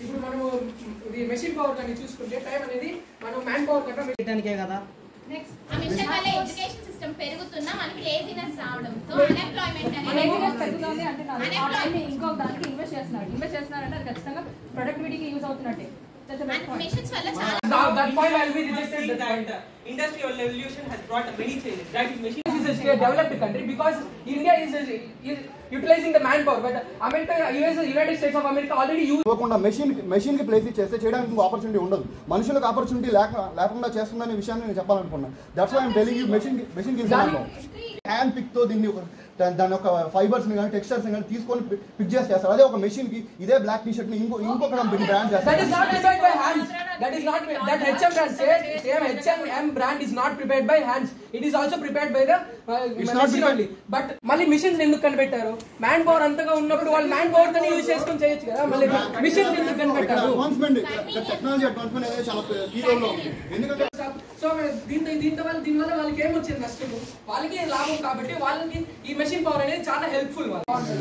ఇప్పుడు మనము ఇది మెషిన్ పవర్ కానీ చూసుకుంటే టైం అనేది మనం మ్యాన్ పవర్ కన్నా చేయడానికే కదా ఆ మిషన్ వల్ల ఎడ్యుకేషన్ సిస్టమ్ పెరుగుతున్నా మనకి లేజినెస్ రావడంతో అన్ఎంప్లాయ్మెంట్ అనేది లేజినెస్ తగ్గుతుంది అంటే నా ఆటోని ఇంకొక దానికి ఇన్వెస్ట్ చేస్తున్నాడు ఇన్వెస్ట్ చేస్తున్నారంటే అది ఖచ్చితంగా ప్రొడక్టివిటీకి యూజ్ అవుతున్నట్టే That's a big point. మిషన్స్ వల్ల చాలా that point I'll be rejected saying that point. that uh, industrial revolution has brought many changes. That is machine. This is a developed country because India is, is utilizing the manpower, but America, US, United States of America already use ఇవ్వకుండా machine machine కి place చేస్తే చేయడానికి ఇంకో opportunity ఉండదు మనుషులకు opportunity లేక లేకుండా చేస్తుందనే విషయాన్ని నేను చెప్పాలనుకున్నా that's why I'm telling you machine machine కి హ్యాండ్ పిక్ తో దీన్ని ఒక దా- దాని ఒక ఫైబర్స్ ని కానీ టెక్స్చర్స్ కానీ తీసుకొని పిక్ చేసి చేస్తారు అదే ఒక మెషిన్ కి ఇదే బ్లాక్ టీ షర్ట్ ని ఇంకో ఇంకొక company brand That is not చేస్తారు prepared by hands. That is not that HM brand said same HM brand is not prepared by hands. It is also prepared by the uh, It's not machine prepared- only. But మళ్ళీ మిషన్స్ ఎందుకు కనిపెట్టారు man power అంతగా ఉన్నప్పుడు వాళ్ళు man power తోనే use చేసుకొని చేయొచ్చు కదా మళ్ళీ మిషన్స్ ఎందుకు ఇక్కడ కనిపెట్టారు అడ్వాన్స్మెంట్ టెక్నాలజీ అడ్వాన్స్మెంట్ అనేది చాలా కీ రోల్ లో ఉంది ఎందుకంటే సో దీంతో దీంతో వల్ల దీని వల్ల వాళ్ళకి ఏమొచ్చింది నష్టము వాళ్ళకి లాభం కాబట్టి వాళ్ళకి ఈ మెషిన్ పవర్ అనేది చాలా హెల్ప్ఫుల్ వాళ్ళు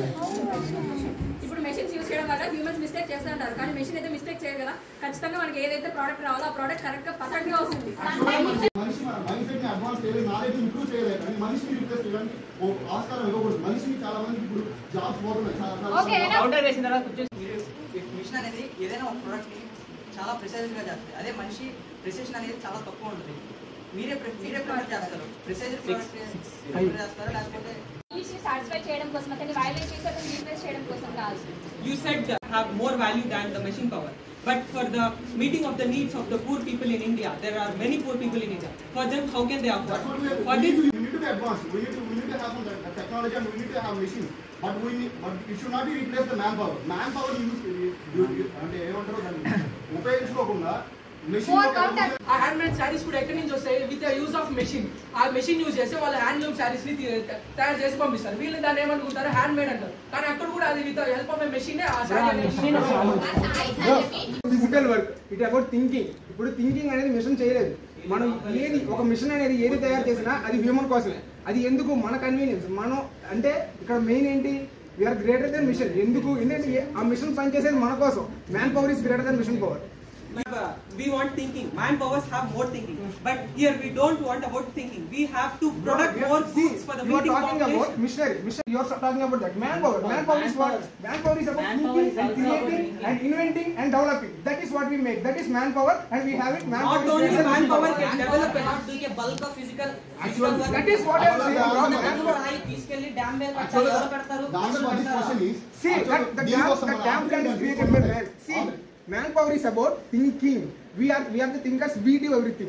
ఇప్పుడు మెషిన్స్ యూజ్ చేయడం వల్ల హ్యూమన్స్ మిస్టేక్ చేస్తుంటారు కానీ మెషిన్ అయితే మిస్టేక్ చేయదు కదా ఖచ్చితంగా మనకి ఏదైతే ప్రోడక్ట్ రావాలో ఆ ప్రోడక్ట్ కరెక్ట్ గా పర్ఫెక్ట్ గా వస్తుంది మనిషి మన మైండ్ సెట్ ని అడ్వాన్స్ చేయలేదు నాలెడ్జ్ ఇంప్రూవ్ చేయలేదు కానీ మనిషిని రిప్లేస్ చేయడానికి ఓ ఆస్కారం ఇవ్వకూడదు మనిషిని చాలా మంది ఇప్పుడు జాబ్స్ పోతున్నాయి చాలా Okay, చాలా enough. కౌంటర్ వేసిన తర్వాత కూర్చొని మీరు మిషన్ అనేది ఏదైనా ఒక ప్రోడక్ట్ని చాలా ప్రిసైజ్గా చేస్తుంది అదే మనిషి ప్రిసెషన్ అనేది చాలా తక్కువ ఉంటుంది మీరే ప్రి- మీరే ప్రిఫర్ చేస్తారు ప్రిసైజ్ ప్రోడక్ట్ ప్రిఫర్ చేస్తారా లేకపోతే సాటిస్ఫై చేయడం కోసం అతని వాల్యూ చేసి అతను రీప్లేస్ చేయడం కోసం కాదు You said uh, have more value than the machine power. But for the meeting of the needs of the poor people in India, there are many poor people in India. For them, how can they afford? That's what we, For we, this, need to, we need to be advanced. We need to, we need to have some te- technology and we need to have machines. But we need, but it should not be replace the manpower. Manpower use అంటే ఏమంటారు దాన్ని ఉపయోగించుకోకుండా machine ఆ handmade saris కూడా ఎక్కడి నుంచి వస్తాయి with use of machine ఆ మెషిన్ యూజ్ చేసి వాళ్ళ హ్యాండ్లూమ్ శారీస్ ని తీ- తయారు చేసి పంపిస్తారు వీళ్ళు దాన్ని ఏమనుకుంటారు హ్యాండ్ మేడ్ అంటారు కానీ అక్కడ కూడా అది విత్ హెల్ప్ ఆఫ్ మెషిన్ ఆ శారీ అనేది ఆ సాయిస్ అనేవి physical work it about thinking ఇప్పుడు థింకింగ్ అనేది మిషన్ చేయలేదు మనం ఏది ఒక మిషన్ అనేది ఏది తయారు చేసినా అది హ్యూమన్ కోసమే అది ఎందుకు మన కన్వీనియన్స్ మనం అంటే ఇక్కడ మెయిన్ ఏంటి వీఆర్ గ్రేటర్ దెన్ మిషన్ ఎందుకు ఎందుకంటే ఏ- ఆ మిషన్ పనిచేసేది మన కోసం man power is greater than machine power uh, we want thinking. Manpowers have more thinking. But here we don't want about thinking. We have to product more goods for the you are meeting talking about population. missionary. Mission, you are talking about that. Manpower. Manpower is what? Manpower is about thinking and creating and inventing and developing. That is what we make. That is manpower and we have it. Manpower Not is only greater than manpower power. can develop a lot, do a bulk of physical physical work. That is what I am saying. Manpower రాయి తీసుకెళ్లి dam మీద కట్టాలి. ఎవరు కడతారు? దాంట్లో this question is See, that, the dam, the dam plan is created by man. See, manpower is about thinking. We are, we are the thinkers. We do everything.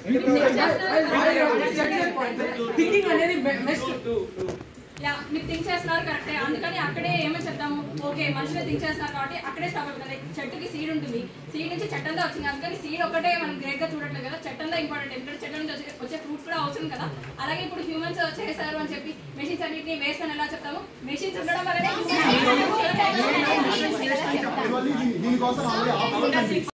Thinking అనేది must yeah మీరు think చేస్తున్నారు కరెక్టే అందుకని అక్కడే ఏమని చెప్తాము okay మనుషులు think చేస్తున్నారు కాబట్టి అక్కడే స్టాప్ అవుతుంది లైక్ చెట్టుకి సీడ్ ఉంటుంది సీడ్ నుంచి చెట్టంతా వచ్చింది అందుకని సీడ్ ఒకటే మనం గ్రేట్ గా చూడట్లేదు కదా చెట్టంతా ఇంపార్టెంట్ ఎందుకంటే చెట్టు నుంచి వచ్చే- వచ్చే ఫ్రూట్స్ కూడా అవసరం కదా అలాగే ఇప్పుడు హ్యూమన్స్ చేశారు అని చెప్పి మెషిన్స్ అన్నిటిని వేస్ట్ అని ఎలా చెప్తాము మెషిన్స్ ఉండడం వల్లనే దీనికోసం ఆల్రెడీ ఆప్షన్